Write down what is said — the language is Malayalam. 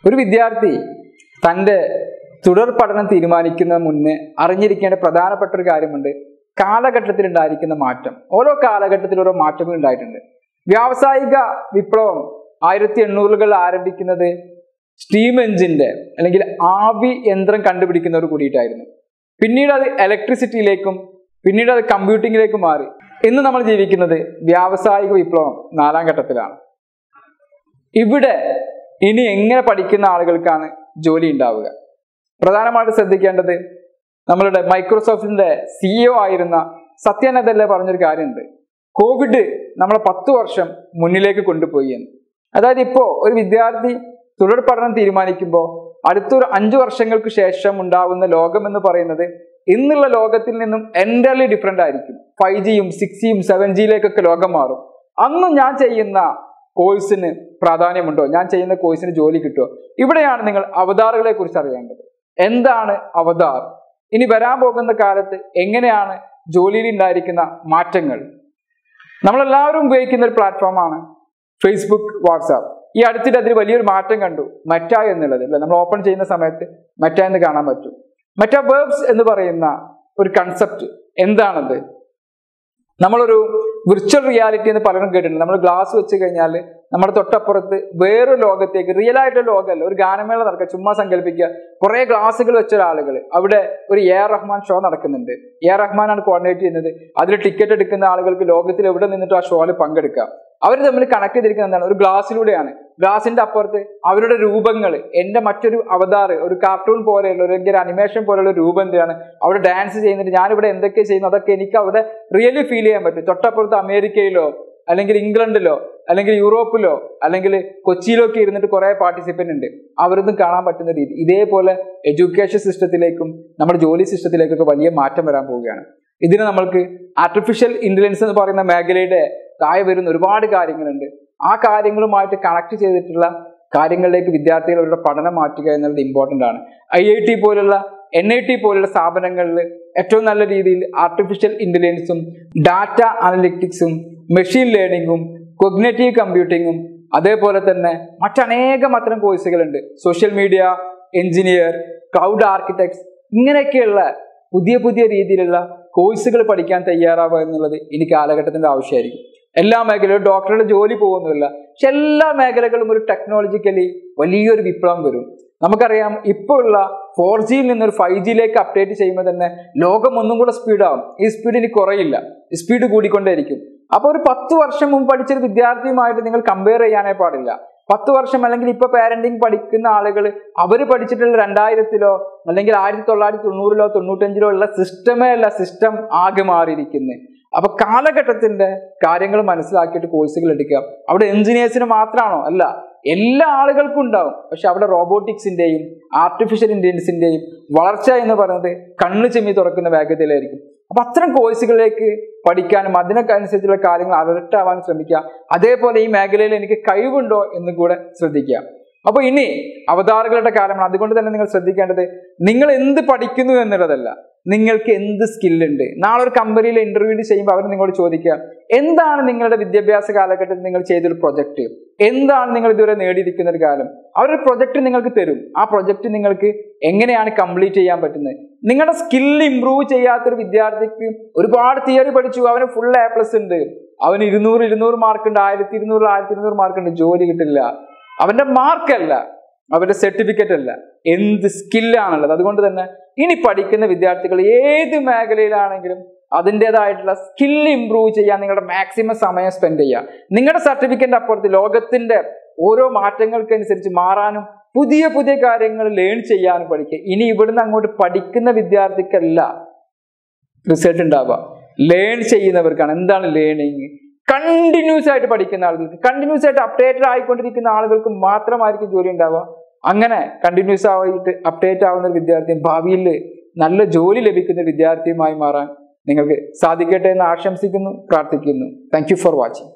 ഒരു വിദ്യാർത്ഥി തൻ്റെ തുടർ പഠനം തീരുമാനിക്കുന്ന മുന്നേ അറിഞ്ഞിരിക്കേണ്ട പ്രധാനപ്പെട്ട ഒരു കാര്യമുണ്ട് കാലഘട്ടത്തിൽ ഉണ്ടായിരിക്കുന്ന മാറ്റം ഓരോ കാലഘട്ടത്തിൽ ഓരോ മാറ്റങ്ങൾ ഉണ്ടായിട്ടുണ്ട് വ്യാവസായിക വിപ്ലവം ആയിരത്തി എണ്ണൂറുകളിൽ ആരംഭിക്കുന്നത് സ്റ്റീം എഞ്ചിന്റെ അല്ലെങ്കിൽ ആവി യന്ത്രം കണ്ടുപിടിക്കുന്നവർ കൂടിയിട്ടായിരുന്നു പിന്നീട് അത് ഇലക്ട്രിസിറ്റിയിലേക്കും പിന്നീട് അത് കമ്പ്യൂട്ടിങ്ങിലേക്കും മാറി ഇന്ന് നമ്മൾ ജീവിക്കുന്നത് വ്യാവസായിക വിപ്ലവം നാലാം ഘട്ടത്തിലാണ് ഇവിടെ ഇനി എങ്ങനെ പഠിക്കുന്ന ആളുകൾക്കാണ് ജോലി ഉണ്ടാവുക പ്രധാനമായിട്ട് ശ്രദ്ധിക്കേണ്ടത് നമ്മളുടെ മൈക്രോസോഫ്റ്റിന്റെ സിഇഒ ആയിരുന്ന സത്യ നദല്ല പറഞ്ഞൊരു കാര്യമുണ്ട് കോവിഡ് നമ്മളെ പത്ത് വർഷം മുന്നിലേക്ക് കൊണ്ടുപോയി എന്ന് അതായത് ഇപ്പോൾ ഒരു വിദ്യാർത്ഥി തുടർ പഠനം തീരുമാനിക്കുമ്പോൾ അടുത്തൊരു അഞ്ചു വർഷങ്ങൾക്ക് ശേഷം ഉണ്ടാകുന്ന ലോകം എന്ന് പറയുന്നത് ഇന്നുള്ള ലോകത്തിൽ നിന്നും എൻ്റർലി ഡിഫറെൻ്റ് ആയിരിക്കും ഫൈവ് ജിയും സിക്സ് ജിയും സെവൻ ജിയിലേക്കൊക്കെ ലോകം മാറും അന്നും ഞാൻ ചെയ്യുന്ന കോഴ്സിന് പ്രാധാന്യമുണ്ടോ ഞാൻ ചെയ്യുന്ന കോഴ്സിന് ജോലി കിട്ടുമോ ഇവിടെയാണ് നിങ്ങൾ അവതാറുകളെ കുറിച്ച് അറിയേണ്ടത് എന്താണ് അവതാർ ഇനി വരാൻ പോകുന്ന കാലത്ത് എങ്ങനെയാണ് ജോലിയിൽ ഉണ്ടായിരിക്കുന്ന മാറ്റങ്ങൾ നമ്മളെല്ലാവരും ഉപയോഗിക്കുന്ന ഒരു പ്ലാറ്റ്ഫോമാണ് ഫേസ്ബുക്ക് വാട്സാപ്പ് ഈ അടുത്തിട്ട് അതിൽ വലിയൊരു മാറ്റം കണ്ടു മെറ്റ എന്നുള്ളത് അല്ലെ നമ്മൾ ഓപ്പൺ ചെയ്യുന്ന സമയത്ത് മെറ്റ എന്ന് കാണാൻ പറ്റും മെറ്റ വേർബ്സ് എന്ന് പറയുന്ന ഒരു കൺസെപ്റ്റ് എന്താണത് നമ്മളൊരു വിർച്വൽ റിയാലിറ്റി എന്ന് പലരും കേട്ടിട്ടുണ്ട് നമ്മൾ ഗ്ലാസ് വെച്ച് കഴിഞ്ഞാൽ നമ്മുടെ തൊട്ടപ്പുറത്ത് വേറൊരു ലോകത്തേക്ക് റിയൽ ആയിട്ടുള്ള ലോകമല്ല ഒരു ഗാനമേള നടക്കുക ചുമ്മാ സങ്കല്പിക്കുക കുറെ ഗ്ലാസുകൾ വെച്ച ഒരാളുകൾ അവിടെ ഒരു എ ആർ റഹ്മാൻ ഷോ നടക്കുന്നുണ്ട് എ ആർ റഹ്മാനാണ് കോർഡിനേറ്റ് ചെയ്യുന്നത് അതിൽ ടിക്കറ്റ് എടുക്കുന്ന ആളുകൾക്ക് ലോകത്തിൽ എവിടെ നിന്നിട്ട് ആ ഷോയിൽ പങ്കെടുക്കാം അവർ തമ്മിൽ കണക്ട് ചെയ്തിരിക്കുന്നത് എന്താണ് ഒരു ഗ്ലാസ്സിലൂടെയാണ് ഗ്ലാസിന്റെ അപ്പുറത്ത് അവരുടെ രൂപങ്ങൾ എന്റെ മറ്റൊരു അവതാർ ഒരു കാർട്ടൂൺ പോലെയുള്ള ഒരു ഒരു അനിമേഷൻ പോലെയുള്ള ഒരു രൂപം എന്താണ് അവിടെ ഡാൻസ് ചെയ്യുന്നുണ്ട് ഞാനിവിടെ എന്തൊക്കെ ചെയ്യുന്നു അതൊക്കെ എനിക്ക് അവിടെ റിയലി ഫീൽ ചെയ്യാൻ പറ്റും തൊട്ടപ്പുറത്ത് അമേരിക്കയിലോ അല്ലെങ്കിൽ ഇംഗ്ലണ്ടിലോ അല്ലെങ്കിൽ യൂറോപ്പിലോ അല്ലെങ്കിൽ കൊച്ചിയിലോ ഒക്കെ ഇരുന്നിട്ട് കുറെ പാർട്ടിസിപ്പന്റ് ഉണ്ട് അവരൊന്നും കാണാൻ പറ്റുന്ന രീതി ഇതേപോലെ എഡ്യൂക്കേഷൻ സിസ്റ്റത്തിലേക്കും നമ്മുടെ ജോലി സിസ്റ്റത്തിലേക്കൊക്കെ വലിയ മാറ്റം വരാൻ പോവുകയാണ് ഇതിന് നമ്മൾക്ക് ആർട്ടിഫിഷ്യൽ ഇന്റലിജൻസ് എന്ന് പറയുന്ന മേഖലയുടെ താഴെ വരുന്ന ഒരുപാട് കാര്യങ്ങളുണ്ട് ആ കാര്യങ്ങളുമായിട്ട് കണക്ട് ചെയ്തിട്ടുള്ള കാര്യങ്ങളിലേക്ക് വിദ്യാർത്ഥികൾ അവരുടെ പഠനം മാറ്റുക എന്നുള്ളത് ഇമ്പോർട്ടൻ്റ് ആണ് ഐ ഐ ടി പോലുള്ള എൻ ഐ ടി പോലുള്ള സ്ഥാപനങ്ങളിൽ ഏറ്റവും നല്ല രീതിയിൽ ആർട്ടിഫിഷ്യൽ ഇന്റലിജൻസും ഡാറ്റ അനലിറ്റിക്സും മെഷീൻ ലേണിംഗും കൊഗ്നറ്റീവ് കമ്പ്യൂട്ടിങ്ങും അതേപോലെ തന്നെ മറ്റനേകം അത്തരം കോഴ്സുകളുണ്ട് social media engineer cloud architects ഇങ്ങനെയൊക്കെയുള്ള പുതിയ പുതിയ രീതിയിലുള്ള കോഴ്സുകൾ പഠിക്കാൻ തയ്യാറാവുക എന്നുള്ളത് ഇനി കാലഘട്ടത്തിന്റെ ആവശ്യമായിരിക്കും എല്ലാ മേഖലയിലും ഡോക്ടറുടെ ജോലി പോകുന്നില്ല പക്ഷെ എല്ലാ മേഖലകളും ഒരു ടെക്നോളജിക്കലി വലിയൊരു വിപ്ലവം വരും നമുക്കറിയാം ഇപ്പോൾ ഉള്ള ഫോർ ജിയിൽ നിന്ന് ഒരു ഫൈവ് ജിയിലേക്ക് അപ്ഡേറ്റ് ചെയ്യുമ്പോൾ തന്നെ ലോകം ഒന്നും കൂടെ സ്പീഡാവും ഈ സ്പീഡ് ഇനി കുറയില്ല സ്പീഡ് കൂടിക്കൊണ്ടേയിരിക്കും അപ്പോൾ ഒരു പത്ത് വർഷം മുമ്പ് പഠിച്ചൊരു വിദ്യാർത്ഥിയുമായിട്ട് നിങ്ങൾ കമ്പയർ ചെയ്യാനേ പാടില്ല പത്ത് വർഷം അല്ലെങ്കിൽ ഇപ്പൊ പാരന്റിങ് പഠിക്കുന്ന ആളുകൾ അവർ പഠിച്ചിട്ടുള്ള രണ്ടായിരത്തിലോ അല്ലെങ്കിൽ ആയിരത്തി തൊള്ളായിരത്തി തൊണ്ണൂറിലോ തൊണ്ണൂറ്റഞ്ചിലോ ഉള്ള സിസ്റ്റമേ അല്ല സിസ്റ്റം ആകെ മാറിയിരിക്കുന്നത് അപ്പൊ കാലഘട്ടത്തിന്റെ കാര്യങ്ങൾ മനസ്സിലാക്കിയിട്ട് കോഴ്സുകൾ എടുക്കുക അവിടെ എഞ്ചിനീയേഴ്സിന് മാത്രമാണോ അല്ല എല്ലാ ആളുകൾക്കും ഉണ്ടാവും പക്ഷെ അവിടെ റോബോട്ടിക്സിന്റെയും ആർട്ടിഫിഷ്യൽ ഇന്റലിജൻസിന്റെയും വളർച്ച എന്ന് പറയുന്നത് കണ്ണു ചെമ്മി തുറക്കുന്ന വേഗതയിലായിരിക്കും അപ്പൊ അത്തരം കോഴ്സുകളിലേക്ക് പഠിക്കാനും അതിനൊക്കെ അനുസരിച്ചുള്ള കാര്യങ്ങൾ അലർട്ട് ആവാൻ ശ്രമിക്കുക അതേപോലെ ഈ മേഖലയിൽ എനിക്ക് കഴിവുണ്ടോ എന്ന് കൂടെ ശ്രദ്ധിക്കുക അപ്പൊ ഇനി അവതാറുകളുടെ കാലമാണ് അതുകൊണ്ട് തന്നെ നിങ്ങൾ ശ്രദ്ധിക്കേണ്ടത് നിങ്ങൾ എന്ത് പഠിക്കുന്നു എന്നുള്ളതല്ല നിങ്ങൾക്ക് എന്ത് സ്കില്ലുണ്ട് നാളെ ഒരു കമ്പനിയിൽ ഇന്റർവ്യൂ ചെയ്യുമ്പോൾ അവർ നിങ്ങളോട് ചോദിക്കുക എന്താണ് നിങ്ങളുടെ വിദ്യാഭ്യാസ കാലഘട്ടത്തിൽ നിങ്ങൾ ചെയ്തൊരു പ്രൊജക്ട് എന്താണ് നിങ്ങൾ ഇതുവരെ നേടിയിരിക്കുന്ന ഒരു കാലം അവരൊരു പ്രൊജക്ട് നിങ്ങൾക്ക് തരും ആ പ്രൊജക്ട് നിങ്ങൾക്ക് എങ്ങനെയാണ് കംപ്ലീറ്റ് ചെയ്യാൻ പറ്റുന്നത് നിങ്ങളുടെ സ്കില്ല് ഇമ്പ്രൂവ് ചെയ്യാത്തൊരു വിദ്യാർത്ഥിക്ക് ഒരുപാട് തിയറി പഠിച്ചു അവന് ഫുൾ എ പ്ലസ് ഉണ്ട് അവന് ഇരുന്നൂറ് ഇരുന്നൂറ് മാർക്ക് ഉണ്ട് ആയിരത്തി ഇരുന്നൂറ് ആയിരത്തി ഇരുന്നൂറ് മാർക്ക് ഉണ്ട് ജോലി കിട്ടില്ല അവന്റെ മാർക്കല്ല അവരുടെ സർട്ടിഫിക്കറ്റ് അല്ല എന്ത് സ്കില്ലാണുള്ളത് അതുകൊണ്ട് തന്നെ ഇനി പഠിക്കുന്ന വിദ്യാർത്ഥികൾ ഏത് മേഖലയിലാണെങ്കിലും അതിൻ്റെതായിട്ടുള്ള സ്കിൽ ഇമ്പ്രൂവ് ചെയ്യാൻ നിങ്ങളുടെ മാക്സിമം സമയം സ്പെൻഡ് ചെയ്യുക നിങ്ങളുടെ സർട്ടിഫിക്കറ്റിന്റെ അപ്പുറത്ത് ലോകത്തിന്റെ ഓരോ മാറ്റങ്ങൾക്കനുസരിച്ച് മാറാനും പുതിയ പുതിയ കാര്യങ്ങൾ ലേൺ ചെയ്യാനും പഠിക്കുക ഇനി ഇവിടുന്ന് അങ്ങോട്ട് പഠിക്കുന്ന വിദ്യാർത്ഥിക്കല്ല റിസൾട്ട് ഉണ്ടാവുക ലേൺ ചെയ്യുന്നവർക്കാണ് എന്താണ് ലേണിങ് കണ്ടിന്യൂസ് ആയിട്ട് പഠിക്കുന്ന ആളുകൾക്ക് കണ്ടിന്യൂസ് ആയിട്ട് അപ്ഡേറ്റഡ് ആയിക്കൊണ്ടിരിക്കുന്ന ആളുകൾക്ക് മാത്രമായിരിക്കും ജോലി ഉണ്ടാവുക അങ്ങനെ കണ്ടിന്യൂസ് ആയിട്ട് അപ്ഡേറ്റ് ആവുന്ന ഒരു വിദ്യാർത്ഥി ഭാവിയിൽ നല്ല ജോലി ലഭിക്കുന്ന ഒരു വിദ്യാർത്ഥിയുമായി മാറാൻ നിങ്ങൾക്ക് സാധിക്കട്ടെ എന്ന് ആശംസിക്കുന്നു പ്രാർത്ഥിക്കുന്നു താങ്ക് ഫോർ വാച്ചിങ്